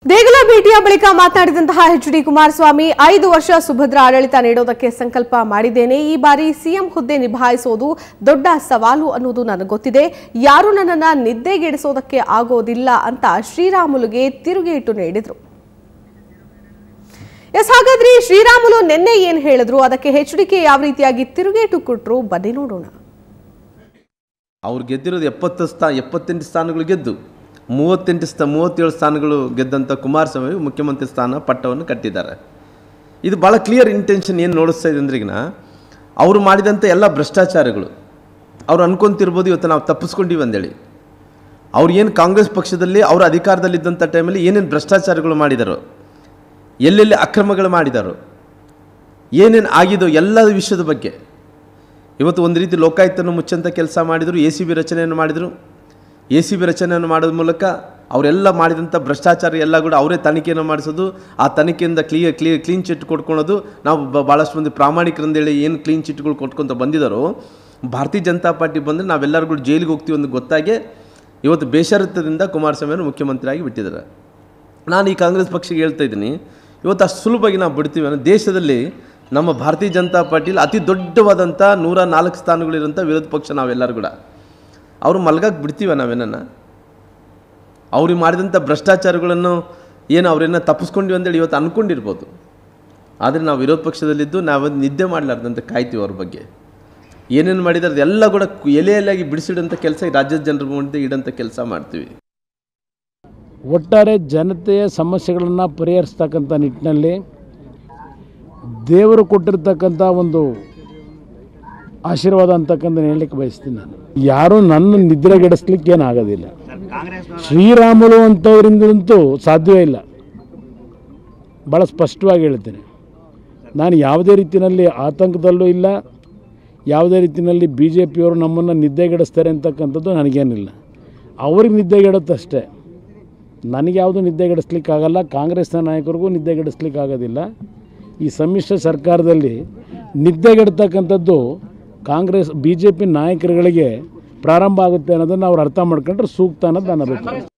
ದೇಗುಲ ಭೇಟಿಯ ಬಳಿಕ ಮಾತನಾಡಿದಂತಹ ಎಚ್ ಡಿ ಕುಮಾರಸ್ವಾಮಿ ಐದು ವರ್ಷ ಸುಭದ್ರ ಆಡಳಿತ ನೀಡೋದಕ್ಕೆ ಸಂಕಲ್ಪ ಮಾಡಿದ್ದೇನೆ ಈ ಬಾರಿ ಸಿಎಂ ಹುದ್ದೆ ನಿಭಾಯಿಸೋದು ದೊಡ್ಡ ಸವಾಲು ಅನ್ನೋದು ನನಗೆ ಗೊತ್ತಿದೆ ಯಾರು ನನ್ನನ್ನ ನಿದ್ದೆಗೆಡಿಸೋದಕ್ಕೆ ಆಗೋದಿಲ್ಲ ಅಂತ ಶ್ರೀರಾಮುಲುಗೆ ತಿರುಗೇಟು ನೀಡಿದ್ರು ಎಸ್ ಹಾಗಾದ್ರೆ ಶ್ರೀರಾಮುಲು ನಿನ್ನೆ ಏನ್ ಹೇಳಿದ್ರು ಅದಕ್ಕೆ ಎಚ್ ಡಿಕೆ ಯಾವ ರೀತಿಯಾಗಿ ತಿರುಗೇಟು ಕೊಟ್ರು ಬನ್ನಿ ನೋಡೋಣ ಅವ್ರು ಗೆದ್ದಿರೋದು ಎಪ್ಪತ್ತು ಸ್ಥಾ ಎಪ್ಪತ್ತೆಂಟು ಸ್ಥಾನಗಳು ಗೆದ್ದು ಮೂವತ್ತೆಂಟು ಸ್ಥಾ ಮೂವತ್ತೇಳು ಸ್ಥಾನಗಳು ಗೆದ್ದಂಥ ಕುಮಾರಸ್ವಾಮಿ ಮುಖ್ಯಮಂತ್ರಿ ಸ್ಥಾನ ಪಟ್ಟವನ್ನು ಕಟ್ಟಿದ್ದಾರೆ ಇದು ಭಾಳ ಕ್ಲಿಯರ್ ಇಂಟೆನ್ಷನ್ ಏನು ನೋಡಿಸ್ತಾ ಇದೆ ಅಂದ್ರಿಗಿನ ಅವರು ಮಾಡಿದಂಥ ಎಲ್ಲ ಭ್ರಷ್ಟಾಚಾರಗಳು ಅವ್ರು ಅನ್ಕೊಂತಿರ್ಬೋದು ಇವತ್ತು ನಾವು ತಪ್ಪಿಸ್ಕೊಂಡಿವಿ ಅಂದೇಳಿ ಅವ್ರು ಏನು ಕಾಂಗ್ರೆಸ್ ಪಕ್ಷದಲ್ಲಿ ಅವರು ಅಧಿಕಾರದಲ್ಲಿದ್ದಂಥ ಟೈಮಲ್ಲಿ ಏನೇನು ಭ್ರಷ್ಟಾಚಾರಗಳು ಮಾಡಿದಾರೋ ಎಲ್ಲೆಲ್ಲಿ ಅಕ್ರಮಗಳು ಮಾಡಿದಾರೋ ಏನೇನು ಆಗಿದೋ ಎಲ್ಲ ವಿಷಯದ ಬಗ್ಗೆ ಇವತ್ತು ಒಂದು ರೀತಿ ಲೋಕಾಯುಕ್ತನ್ನು ಮುಚ್ಚಂಥ ಕೆಲಸ ಮಾಡಿದರು ಎ ಸಿ ಬಿ ರಚನೆಯನ್ನು ಮಾಡಿದರು ಎ ಸಿ ಬಿ ರಚನೆಯನ್ನು ಮಾಡೋದ್ರ ಮೂಲಕ ಅವರೆಲ್ಲ ಮಾಡಿದಂಥ ಭ್ರಷ್ಟಾಚಾರ ಎಲ್ಲ ಕೂಡ ಅವರೇ ತನಿಖೆಯನ್ನು ಮಾಡಿಸೋದು ಆ ತನಿಖೆಯಿಂದ ಕ್ಲಿಯರ್ ಕ್ಲಿಯರ್ ಕ್ಲೀನ್ ಚಿಟ್ ಕೊಟ್ಕೊಳೋದು ನಾವು ಬ- ಭಾಳಷ್ಟು ಮಂದಿ ಪ್ರಾಮಾಣಿಕರಂದೇಳಿ ಏನು ಕ್ಲೀನ್ ಚಿಟ್ಗಳು ಕೊಟ್ಕೊತ ಬಂದಿದ್ದಾರೋ ಭಾರತೀಯ ಜನತಾ ಪಾರ್ಟಿ ಬಂದರೆ ನಾವೆಲ್ಲರೂ ಕೂಡ ಜೈಲಿಗೆ ಹೋಗ್ತೀವಿ ಅಂತ ಗೊತ್ತಾಗೆ ಇವತ್ತು ಬೇಷರತ್ವದಿಂದ ಕುಮಾರಸ್ವಾಮಿಯನ್ನು ಮುಖ್ಯಮಂತ್ರಿಯಾಗಿ ಬಿಟ್ಟಿದ್ದಾರೆ ನಾನು ಈ ಕಾಂಗ್ರೆಸ್ ಪಕ್ಷಕ್ಕೆ ಹೇಳ್ತಾ ಇದ್ದೀನಿ ಇವತ್ತು ಅಷ್ಟು ಸುಲಭವಾಗಿ ನಾವು ಬಿಡ್ತೀವಿ ಅನ್ನೋ ದೇಶದಲ್ಲಿ ನಮ್ಮ ಭಾರತೀಯ ಜನತಾ ಪಾರ್ಟಿಲಿ ಅತಿ ದೊಡ್ಡವಾದಂಥ ನೂರ ನಾಲ್ಕು ಸ್ಥಾನಗಳಿರೋಂಥ ವಿರೋಧ ಪಕ್ಷ ನಾವೆಲ್ಲರೂ ಕೂಡ ಅವರು ಮಲ್ಗಕ್ಕೆ ಬಿಡ್ತೀವ ನಾವೇನನ್ನ ಅವ್ರಿಗೆ ಮಾಡಿದಂಥ ಭ್ರಷ್ಟಾಚಾರಗಳನ್ನು ಏನು ಅವರೇನ ತಪ್ಪಿಸ್ಕೊಂಡಿವಿ ಅಂತೇಳಿ ಇವತ್ತು ಅಂದ್ಕೊಂಡಿರ್ಬೋದು ಆದರೆ ನಾವು ವಿರೋಧ ಪಕ್ಷದಲ್ಲಿದ್ದು ನಾವು ನಿದ್ದೆ ಮಾಡಲಾರ್ದಂತೆ ಕಾಯ್ತೀವಿ ಅವ್ರ ಬಗ್ಗೆ ಏನೇನು ಮಾಡಿದಾರೆ ಅದೆಲ್ಲ ಕೂಡ ಎಲೆ ಎಲೆಯಾಗಿ ಬಿಡಿಸಿಡೋಂಥ ಕೆಲಸ ಈ ರಾಜ್ಯದ ಜನರ ಮುಂದೆ ಇಡೋಂಥ ಕೆಲಸ ಮಾಡ್ತೀವಿ ಒಟ್ಟಾರೆ ಜನತೆಯ ಸಮಸ್ಯೆಗಳನ್ನು ಪರಿಹರಿಸ್ತಕ್ಕಂಥ ನಿಟ್ಟಿನಲ್ಲಿ ದೇವರು ಕೊಟ್ಟಿರ್ತಕ್ಕಂಥ ಒಂದು ಆಶೀರ್ವಾದ ಅಂತಕ್ಕಂಥ ಹೇಳಲಿಕ್ಕೆ ಬಯಸ್ತೀನಿ ನಾನು ಯಾರೂ ನನ್ನ ನಿದ್ರೆಗೆಡಿಸ್ಲಿಕ್ಕೆ ಏನಾಗೋದಿಲ್ಲ ಶ್ರೀರಾಮುಲು ಅಂಥವರಿಂದಂತೂ ಸಾಧ್ಯವೇ ಇಲ್ಲ ಭಾಳ ಸ್ಪಷ್ಟವಾಗಿ ಹೇಳ್ತೇನೆ ನಾನು ಯಾವುದೇ ರೀತಿಯಲ್ಲಿ ಆತಂಕದಲ್ಲೂ ಇಲ್ಲ ಯಾವುದೇ ರೀತಿಯಲ್ಲಿ ಬಿ ಜೆ ಪಿಯವರು ನಮ್ಮನ್ನು ನಿದ್ದೆಗೆಡಿಸ್ತಾರೆ ಅಂತಕ್ಕಂಥದ್ದು ನನಗೇನಿಲ್ಲ ಅವ್ರಿಗೆ ನಿದ್ದೆಗೆಡುತ್ತಷ್ಟೇ ನನಗೆ ಯಾವುದು ನಿದ್ದೆಗೆಡಿಸ್ಲಿಕ್ಕಾಗಲ್ಲ ಕಾಂಗ್ರೆಸ್ನ ನಾಯಕರಿಗೂ ನಿದ್ದೆಗೆಡಿಸ್ಲಿಕ್ಕೆ ಆಗೋದಿಲ್ಲ ಈ ಸಮ್ಮಿಶ್ರ ಸರ್ಕಾರದಲ್ಲಿ ನಿದ್ದೆಗೆಡ್ತಕ್ಕಂಥದ್ದು ಕಾಂಗ್ರೆಸ್ ಬಿ ಜೆ ಪಿ ನಾಯಕರುಗಳಿಗೆ ಪ್ರಾರಂಭ ಆಗುತ್ತೆ ಅನ್ನೋದನ್ನು ಅವ್ರು ಅರ್ಥ ಮಾಡ್ಕೊಂಡ್ರೆ ಸೂಕ್ತ ಅನ್ನೋದು ನನ್ನ ಅಭಿಪ್ರಾಯ